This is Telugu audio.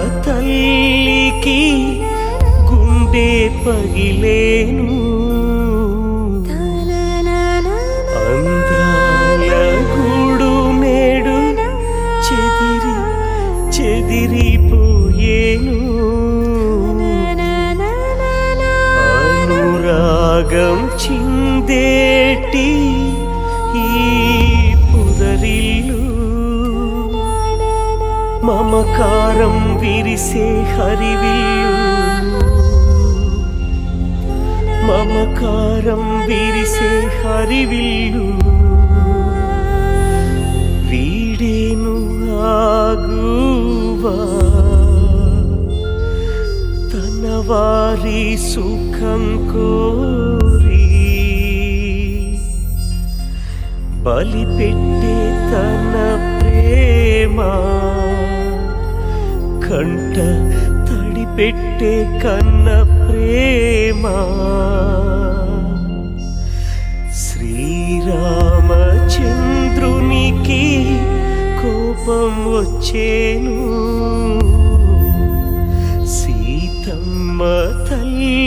తల్లికి గుండె పగిలేను అందాల గూడు నేడు చెదిరి చెదిరిపోయేను అనురాగం చిందేటి ఈ పుదరిల్లు మమకారం విరిసే హరివిల్లు మమకారం విరిసే హరివిల్లు వీడేను ఆగువా తన వారి సుఖం కోరి బలిపెట్టే తన ప్రేమ కంట తడిపెట్టే కన్న ప్రేమ శ్రీరామచంద్రునికి కోపం వచ్చేను సీతమ్మ తల్లి